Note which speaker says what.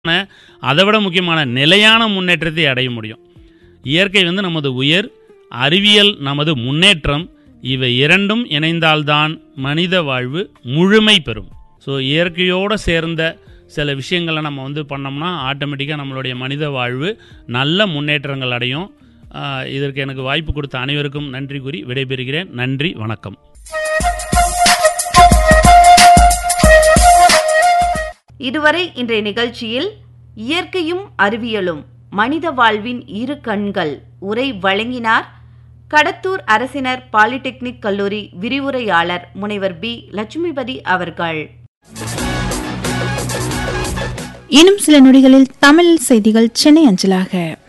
Speaker 1: அதை விட முக்கியமான நிலையான முன்னேற்றத்தை அடைய முடியும் இயற்கை வந்து நமது உயர் அறிவியல் நமது முன்னேற்றம் இவை இரண்டும் இணைந்தால்தான் மனித வாழ்வு முழுமை பெறும் ஸோ இயற்கையோடு சேர்ந்த சில விஷயங்களை நம்ம வந்து பண்ணோம்னா ஆட்டோமேட்டிக்காக நம்மளுடைய மனித வாழ்வு நல்ல முன்னேற்றங்கள் அடையும் ஆஹ் இதற்கு எனக்கு வாய்ப்பு கொடுத்த அனைவருக்கும் நன்றி கூறி விடைபெறுகிறேன் நன்றி வணக்கம்
Speaker 2: இதுவரை இன்றைய நிகழ்ச்சியில் இயற்கையும் அறிவியலும் மனித வாழ்வின் இரு கண்கள் உரை வழங்கினார் கடத்தூர் அரசினர் பாலிடெக்னிக் கல்லூரி விரிவுரையாளர் முனைவர் பி லட்சுமிபதி அவர்கள்
Speaker 3: இன்னும் சில நொடிகளில் தமிழ் செய்திகள் சென்னை அஞ்சலாக